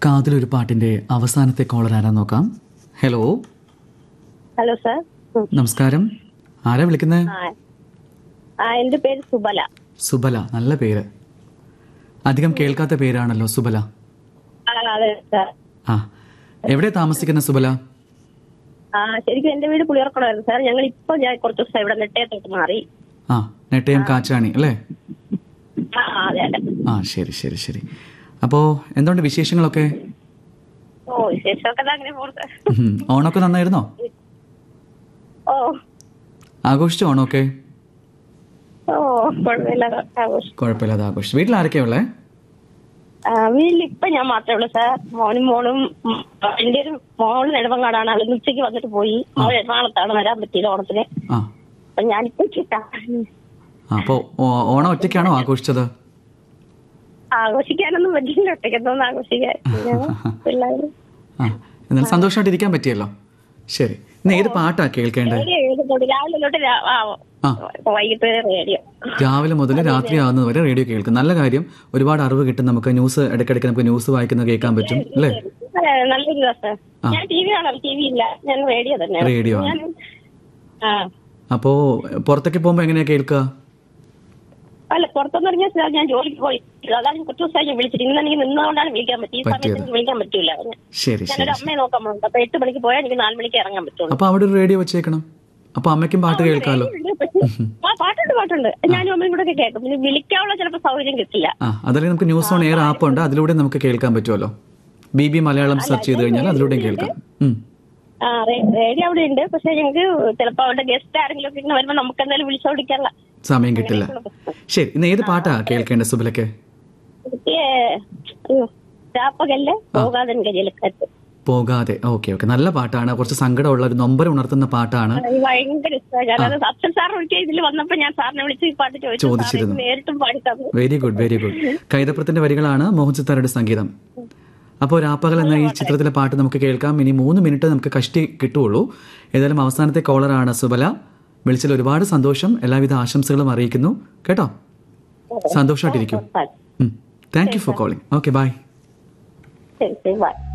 കാതിലൊരു പാട്ടിന്റെ അവസാനത്തെ കോളർ ആരാ നോക്കാം ഹലോ ഹലോ സാർ ഉം. നമസ്കാരം ആരാ വിളിക്കുന്നത് ആ ആ എന്റെ പേര് സുബല സുബല നല്ല പേര് അധികം കേൾക്കാത്ത പേരാണല്ലോ സുബല ആ അതെ സാർ ആ എവിടെ താമസിക്കുന്ന സുബല ആ ശരിക്കും എന്റെ വീട് പുളിയർക്കുളമായിരുന്നു സാർ ഞങ്ങൾ ഇപ്പൊ ഞാൻ കുറച്ച് ദിവസം ഇവിടെ നെട്ടയത്തോട്ട് മാറി ആ നെട്ടയം കാച്ചാണി അല്ലേ ആ ആ, അതെ അതെ ആ ശരി ശരി ശരി അപ്പോൾ എന്തുകൊണ്ട് വിശേഷങ്ങളൊക്കെ ഓ വിശേഷമൊക്കെ ദാ അങ്ങനെ പോകുന്നു സാർ ഉം. ഓണമൊക്കെ നന്നായിരുന്നോ ഓ ആഘോഷിച്ചോ ഓണമൊക്കെ ഓ കുഴപ്പമില്ല ആഘോഷം കുഴപ്പമില്ലാതെ ആഘോഷിച്ചു വീട്ടിൽ ആരൊക്കെയാ ഉള്ളേ ആ, വീട്ടിൽ ഇപ്പൊ ഞാൻ മാത്രമേ ഉള്ളൂ സാർ മോനും മോളും ഉം, എന്റെ ഒരു മോള് നെടുമങ്ങാടാണ് അവൾ ഇന്ന് ഉച്ചയ്ക്ക് വന്നിട്ട് പോയി മോൾ എറണാകുളത്താണ് വരാൻ പറ്റിയത് ഓണത്തിന് ആ അപ്പൊ ഞാനിപ്പോ കിട്ടാ ആ, അപ്പോൾ ഓ- ഓണം ഒറ്റയ്ക്കാണോ ആഘോഷിച്ചത് ആഘോഷിക്കാനൊന്നും പറ്റില്ല ഒറ്റയ്ക്കൊന്നും ആഘോഷിക്കാൻ പിള്ളേര് ആ എന്നാലും സന്തോഷമായിട്ട് ഇരിക്കാൻ പറ്റിയല്ലോ ശരി ഇന്ന് ഏത് പാട്ടാ കേൾക്കേണ്ടത് റേഡിയോ കേൾക്കുന്നുണ്ട് രാവിലെ തൊട്ട് രാ- ആ, ആ. വൈകിട്ട് വരെ റേഡിയോ രാവിലെ മുതൽ രാത്രി ആകുന്നത് വരെ റേഡിയോ കേൾക്കും നല്ല കാര്യം ഒരുപാട് അറിവ് കിട്ടും നമുക്ക് ന്യൂസ് ഇടയ്ക്കിടയ്ക്ക് നമുക്ക് ന്യൂസ് വായിക്കുന്നത് കേൾക്കാൻ പറ്റും അല്ലേ അതെ, നല്ലൊരു ദിവസം ഞാൻ ടി വി കാണാം ടി വി ഇല്ല ഞാൻ റേഡിയോ തന്നെ റേഡിയോ ആണ് ഞാൻ ആ അപ്പോൾ പുറത്തേക്ക് പോകുമ്പോൾ എങ്ങനെയാ കേൾക്കുക അല്ല പുറത്തെന്ന് പറഞ്ഞാൽ സാർ ഞാൻ ജോലിക്ക് പോയി അതാണ് കുറച്ച് ദിവസമായി ഞാൻ വിളിച്ചിട്ട് ഇന്ന് എനിക്ക് നിന്നുകൊണ്ടാണ് വിളിക്കാൻ പറ്റി ഈ സമയത്ത് എനിക്ക് വിളിക്കാൻ പറ്റൂല ശരി ശരി ഞാനൊരു അമ്മയെ നോക്കാൻ പോകുന്നുണ്ട് അപ്പൊ എട്ട് മണിക്ക് പോയാൽ എനിക്ക് നാല് മണിക്ക് ഇറങ്ങാൻ പറ്റുള്ളൂ അപ്പോൾ അവിടെ ഒരു റേഡിയോ വെച്ചേക്കണം അപ്പോൾ അമ്മയ്ക്കും പാട്ട് കേൾക്കാമല്ലോ ഉണ്ട്, പക്ഷേ- ആ പാട്ടുണ്ട് പാട്ടുണ്ട് ഞാനും അമ്മയും കൂടെ ഒക്കെ കേൾക്കും പിന്നെ വിളിക്കാനുള്ള ചിലപ്പോൾ സൗകര്യം കിട്ടില്ല ആ അതല്ലെങ്കിൽ നമുക്ക് ന്യൂസ് ഓൺ എയർ ആപ്പ് ഉണ്ട് അതിലൂടെ നമുക്ക് കേൾക്കാൻ പറ്റുമല്ലോ ബി ബി മലയാളം സെർച്ച് ചെയ്ത് കഴിഞ്ഞാൽ അതിലൂടെയും കേൾക്കാം ഉം. ആ റേ- റേഡിയോ അവിടെ ഉണ്ട് പക്ഷെ ഞങ്ങൾക്ക് ചിലപ്പോ അവിടെ ഗസ്റ്റ് ആരെങ്കിലും ഒക്കെ ഇങ്ങനെ വരുമ്പോ നമുക്ക് എന്തായാലും വിളിച്ചോടിക്കാനുള്ള സമയം കിട്ടില്ല ശരി ഇന്ന് ഏത് പാട്ടാ കേൾക്കേണ്ടത് സുബിലക്ക് എനിക്ക് അയ്യോ, രാപ്പകല്ലേ പോകാതെ ഗജലക്കാറ്റ് പോകാതെ ഓക്കെ ഓക്കെ നല്ല പാട്ടാണ് കുറച്ച് സങ്കടമുള്ള ഒരു നൊമ്പരം ഉണർത്തുന്ന പാട്ടാണ് അത് ഭയങ്കര ഇഷ്ടമാണ് ഞാനത് അച്ഛൻ സാർ ഒരിക്കൽ ഇതിൽ വന്നപ്പോ ഞാൻ സാറിനെ വിളിച്ച് ഈ പാട്ട് ചോദിച്ചു സാറ് ചോദിച്ചിരുന്നു. ഇത് നേരിട്ടും പാടി തന്നു വെരി ഗുഡ് വെരി ഗുഡ് കൈതപ്രത്തിന്റെ വരികളാണ് മോഹൻ സിത്താരയുടെ സംഗീതം അപ്പോൾ രാപ്പകൽ എന്ന ഈ ചിത്രത്തിലെ പാട്ട് നമുക്ക് കേൾക്കാം ഇനി മൂന്ന് മിനിറ്റ് നമുക്ക് കഷ്ടി കിട്ടുള്ളൂ ഏതായാലും അവസാനത്തെ കോളറാണ് സുബല വിളിച്ചതിൽ ഒരുപാട് സന്തോഷം എല്ലാവിധ ആശംസകളും അറിയിക്കുന്നു കേട്ടോ സന്തോഷമായിട്ടിരിക്കും thank you for calling okay bye ശരി ശരി ബൈ